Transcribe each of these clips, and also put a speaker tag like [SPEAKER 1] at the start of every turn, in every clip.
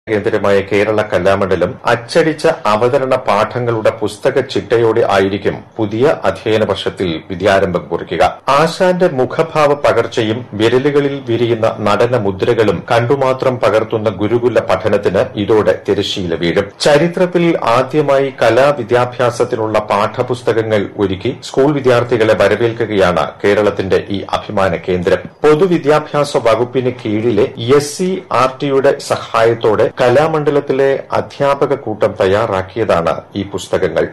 [SPEAKER 1] കേന്ദ്രമായ കേരള കലാമണ്ഡലം അച്ചടിച്ച അവതരണ പാഠങ്ങളുടെ പുസ്തക ചിട്ടയോടെ ആയിരിക്കും പുതിയ അധ്യയന വർഷത്തിൽ വിദ്യാരംഭം കുറിക്കുക ആശാന്റെ മുഖഭാവ പകർച്ചയും വിരലുകളിൽ വിരിയുന്ന നടന മുദ്രകളും കണ്ടുമാത്രം പകർത്തുന്ന ഗുരുകുല പഠനത്തിന് ഇതോടെ തിരശ്ശീല വീഴും ചരിത്രത്തിൽ ആദ്യമായി കലാവിദ്യാഭ്യാസത്തിനുള്ള പാഠപുസ്തകങ്ങൾ ഒരുക്കി സ്കൂൾ വിദ്യാർത്ഥികളെ വരവേൽക്കുകയാണ് കേരളത്തിന്റെ ഈ അഭിമാന കേന്ദ്രം പൊതുവിദ്യാഭ്യാസ വകുപ്പിന് കീഴിലെ എസ് സി ആർ ടിയുടെ സഹായത്തോടെ കലാമണ്ഡലത്തിലെ അധ്യാപക കൂട്ടം തയ്യാറാക്കിയതാണ് ഈ പുസ്തകങ്ങൾ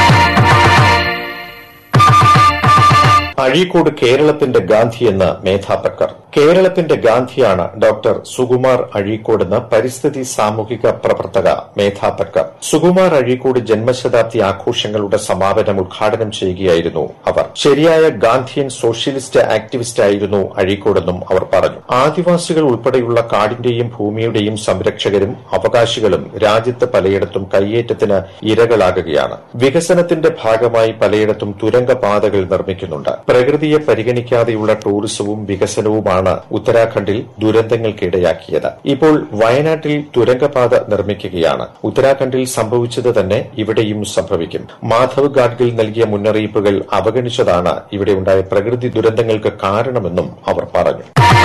[SPEAKER 1] അഴീക്കോട് കേരളത്തിന്റെ ഗാന്ധി എന്ന് മേധാ പക്കർ കേരളത്തിന്റെ ഗാന്ധിയാണ് ഡോക്ടർ സുകുമാർ അഴീക്കോട് എന്ന് പരിസ്ഥിതി സാമൂഹിക പ്രവർത്തക മേധാ പക്കർ സുകുമാർ അഴീക്കോട് ജന്മശതാബ്ദി ആഘോഷങ്ങളുടെ സമാപനം ഉദ്ഘാടനം ചെയ്യുകയായിരുന്നു അവർ ശരിയായ ഗാന്ധിയൻ സോഷ്യലിസ്റ്റ് ആക്ടിവിസ്റ്റ് ആയിരുന്നു അഴീക്കോടെന്നും അവർ പറഞ്ഞു ആദിവാസികൾ ഉൾപ്പെടെയുള്ള കാടിന്റെയും ഭൂമിയുടെയും സംരക്ഷകരും അവകാശികളും രാജ്യത്ത് പലയിടത്തും കയ്യേറ്റത്തിന് ഇരകളാകുകയാണ് വികസനത്തിന്റെ ഭാഗമായി പലയിടത്തും തുരങ്കപാതകൾ നിർമ്മിക്കുന്നുണ്ട് പ്രകൃതിയെ പരിഗണിക്കാതെയുള്ള ടൂറിസവും വികസനവുമാണ് ഉത്തരാഖണ്ഡിൽ ദുരന്തങ്ങൾക്കിടയാക്കിയത് ഇപ്പോൾ വയനാട്ടിൽ തുരങ്കപാത നിർമ്മിക്കുകയാണ് ഉത്തരാഖണ്ഡിൽ സംഭവിച്ചത് തന്നെ ഇവിടെയും സംഭവിക്കും മാധവ് ഗാഡ്ഗിൽ നൽകിയ മുന്നറിയിപ്പുകൾ അവഗണിച്ചതാണ് ഇവിടെയുണ്ടായ പ്രകൃതി ദുരന്തങ്ങൾക്ക് കാരണമെന്നും അവർ പറഞ്ഞു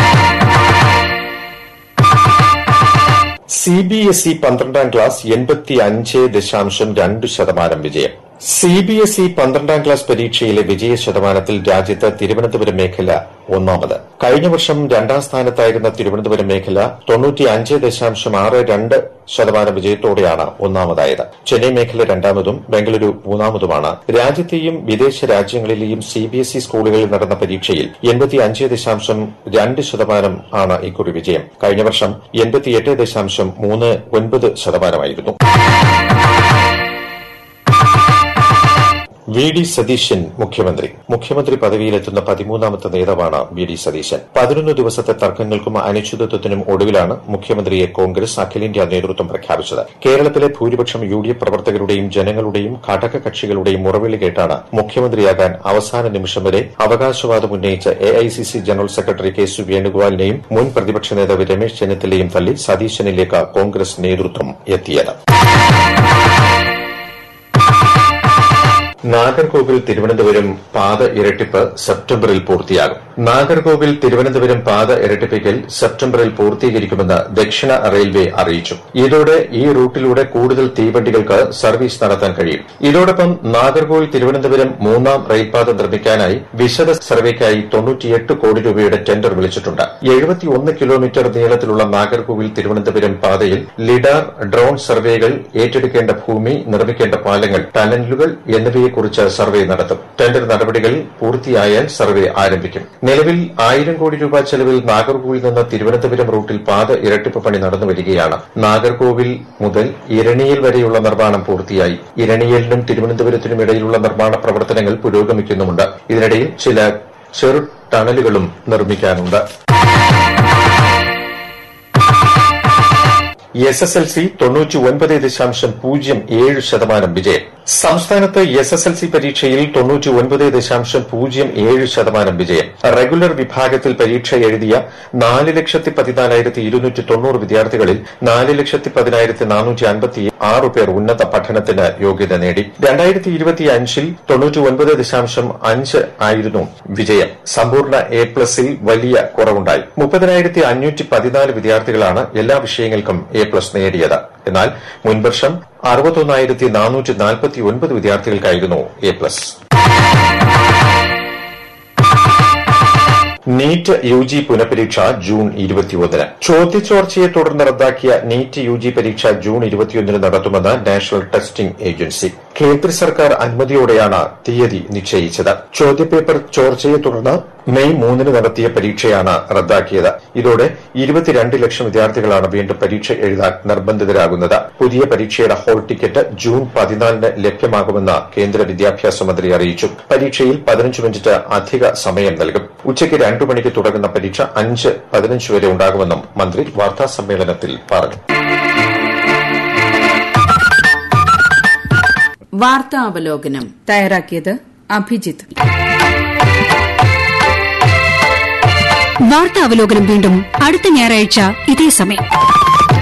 [SPEAKER 1] സി ബി എസ് ഇ പന്ത്രണ്ടാം ക്ലാസ് എൺപത്തി അഞ്ച് ദശാംശം രണ്ട് ശതമാനം വിജയം സി ബി എസ് ഇ പന്ത്രണ്ടാം ക്ലാസ് പരീക്ഷയിലെ വിജയ ശതമാനത്തിൽ രാജ്യത്ത് തിരുവനന്തപുരം മേഖല ഒന്നാമത് കഴിഞ്ഞ വർഷം രണ്ടാം സ്ഥാനത്തായിരുന്ന തിരുവനന്തപുരം മേഖല തൊണ്ണൂറ്റി അഞ്ച് ദശാംശം ആറ് രണ്ട് ശതമാനം വിജയത്തോടെയാണ് ഒന്നാമതായത് ചെന്നൈ മേഖല രണ്ടാമതും ബംഗളൂരു മൂന്നാമതുമാണ് രാജ്യത്തെയും വിദേശ രാജ്യങ്ങളിലെയും സി ബി എസ് ഇ സ്കൂളുകളിൽ നടന്ന പരീക്ഷയിൽ എൺപത്തി അഞ്ച് ദശാംശം രണ്ട് ശതമാനം ആണ് ഇക്കുറി വിജയം കഴിഞ്ഞ വർഷം എൺപത്തിയെട്ട് ദശാംശം മൂന്ന് ഒൻപത് ശതമാനമായിരുന്നു വി ഡി സതീശൻ മുഖ്യമന്ത്രി മുഖ്യമന്ത്രി പദവിയിലെത്തുന്ന പതിമൂന്നാമത്തെ നേതാവാണ് വി ഡി സതീശൻ പതിനൊന്ന് ദിവസത്തെ തർക്കങ്ങൾക്കും അനിശ്ചിതത്വത്തിനും ഒടുവിലാണ് മുഖ്യമന്ത്രിയെ കോൺഗ്രസ് അഖിലേന്ത്യാ നേതൃത്വം പ്രഖ്യാപിച്ചത് കേരളത്തിലെ ഭൂരിപക്ഷം യു ഡി എഫ് പ്രവർത്തകരുടെയും ജനങ്ങളുടെയും ഘടകകക്ഷികളുടെയും മുറവിളി കേട്ടാണ് മുഖ്യമന്ത്രിയാകാൻ അവസാന നിമിഷം വരെ അവകാശവാദം ഉന്നയിച്ച A I C C general secretary K സു വേണുഗോപാലിനെയും മുൻ പ്രതിപക്ഷ നേതാവ് രമേശ് ചെന്നിത്തലയും തള്ളി സതീശനിലേക്ക് കോൺഗ്രസ് നേതൃത്വം എത്തിയത് നാഗർകോവിൽ തിരുവനന്തപുരം പാത ഇരട്ടിപ്പ് സെപ്റ്റംബറിൽ പൂർത്തിയാകും നാഗർകോവിൽ തിരുവനന്തപുരം പാത ഇരട്ടിപ്പിക്കൽ സെപ്റ്റംബറിൽ പൂർത്തീകരിക്കുമെന്ന് ദക്ഷിണ റെയിൽവേ അറിയിച്ചു ഇതോടെ ഈ റൂട്ടിലൂടെ കൂടുതൽ തീവണ്ടികൾക്ക് സർവീസ് നടത്താൻ കഴിയും ഇതോടൊപ്പം നാഗർകോവിൽ തിരുവനന്തപുരം മൂന്നാം റെയിൽപാത നിർമ്മിക്കാനായി വിശദ സർവേക്കായി തൊണ്ണൂറ്റിയെട്ട് കോടി രൂപയുടെ ടെൻഡർ വിളിച്ചിട്ടുണ്ട് എഴുപത്തിയൊന്ന് കിലോമീറ്റർ നീളത്തിലുള്ള നാഗർകോവിൽ തിരുവനന്തപുരം പാതയിൽ ലിഡാർ ഡ്രോൺ സർവേകൾ ഏറ്റെടുക്കേണ്ട ഭൂമി നിർമ്മിക്കേണ്ട പാലങ്ങൾ ടനലുകൾ എന്നിവയെക്കുറിച്ച് സർവേ നടത്തും ടെൻഡർ നടപടികൾ പൂർത്തിയായാൽ സർവേ ആരംഭിക്കും നിലവിൽ ആയിരം കോടി രൂപ ചെലവിൽ നാഗർകോവിൽ നിന്ന് തിരുവനന്തപുരം റൂട്ടിൽ പാത ഇരട്ടിപ്പ് പണി നടന്നു വരികയാണ് നാഗർകോവിൽ മുതൽ ഇരണിയൽ വരെയുള്ള നിർമ്മാണം പൂർത്തിയായി ഇരണിയലിനും തിരുവനന്തപുരത്തിനും ഇടയിലുള്ള നിർമ്മാണ പ്രവർത്തനങ്ങൾ പുരോഗമിക്കുന്നുമുണ്ട് ഇതിനിടയിൽ ചില ചെറു ടണലുകളും നിർമ്മിക്കാനുണ്ട് എസ് എസ് എൽ സി തൊണ്ണൂറ്റി ഒൻപത് ദശാംശം പൂജ്യം ഏഴ് ശതമാനം വിജയം സംസ്ഥാനത്ത് എസ് എസ് എൽ സി പരീക്ഷയിൽ തൊണ്ണൂറ്റി ഒൻപത് ദശാംശം പൂജ്യം ഏഴ് ശതമാനം വിജയം റെഗുലർ വിഭാഗത്തിൽ പരീക്ഷ എഴുതിയ നാല് ലക്ഷത്തി പതിനാലായിരത്തി ഇരുന്നൂറ്റി തൊണ്ണൂറ് വിദ്യാർത്ഥികളിൽ നാല് ലക്ഷത്തി പതിനായിരത്തി നാനൂറ്റി അൻപത്തി ആറ് പേർ ഉന്നത പഠനത്തിന് യോഗ്യത നേടി രണ്ടായിരത്തി ഇരുപത്തി അഞ്ചിൽ തൊണ്ണൂറ്റി ഒൻപത് ദശാംശം അഞ്ച് ആയിരുന്നു വിജയം സമ്പൂർണ്ണ എ പ്ലസിൽ വലിയ കുറവുണ്ടായി മുപ്പതിനായിരത്തി അഞ്ഞൂറ്റി പതിനാല് വിദ്യാർത്ഥികളാണ് എല്ലാ വിഷയങ്ങൾക്കും എ പ്ലസ് നേടിയത് എന്നാൽ മുൻവർഷം അറുപത്തൊന്നായിരത്തി നാനൂറ്റി നാൽപ്പത്തി ഒൻപത് വിദ്യാർത്ഥികൾക്കായിരുന്നു A plus NEET U G പുനഃപരീക്ഷ ജൂൺ ഇരുപത്തിയൊന്നിന് ചോദ്യചോർച്ചയെ തുടർന്ന് റദ്ദാക്കിയ നീറ്റ് യു ജി പരീക്ഷ ജൂൺ ഇരുപത്തിയൊന്നിന് നടത്തുമെന്ന് നാഷണൽ ടെസ്റ്റിംഗ് ഏജൻസി കേന്ദ്ര സർക്കാർ അനുമതിയോടെയാണ് തീയതി നിശ്ചയിച്ചത് ചോദ്യപേപ്പർ ചോർച്ചയെ തുടർന്ന് മെയ് മൂന്നിന് നടത്തിയ പരീക്ഷയാണ് റദ്ദാക്കിയത് ഇതോടെ ഇരുപത്തിരണ്ട് ലക്ഷം വിദ്യാർത്ഥികളാണ് വീണ്ടും പരീക്ഷ എഴുതാൻ നിർബന്ധിതരാകുന്നത് പുതിയ പരീക്ഷയുടെ ഹാൾ ടിക്കറ്റ് ജൂൺ പതിനാലിന് ലഭ്യമാകുമെന്ന് കേന്ദ്ര വിദ്യാഭ്യാസ മന്ത്രി അറിയിച്ചു പരീക്ഷയിൽ പതിനഞ്ച് മിനിറ്റ് അധിക സമയം നൽകും ഉച്ചയ്ക്ക് രണ്ടു മണിക്ക് തുടങ്ങുന്ന പരീക്ഷ അഞ്ച് പതിനഞ്ച് വരെ ഉണ്ടാകുമെന്നും മന്ത്രി വാർത്താസമ്മേളനത്തിൽ പറഞ്ഞു
[SPEAKER 2] വാർത്താവലോകനം
[SPEAKER 3] തയ്യാറാക്കിയത് അഭിജിത്ത്
[SPEAKER 4] വാർത്താവലോകനം വീണ്ടും അടുത്ത ഞായറാഴ്ച ഇതേ സമയം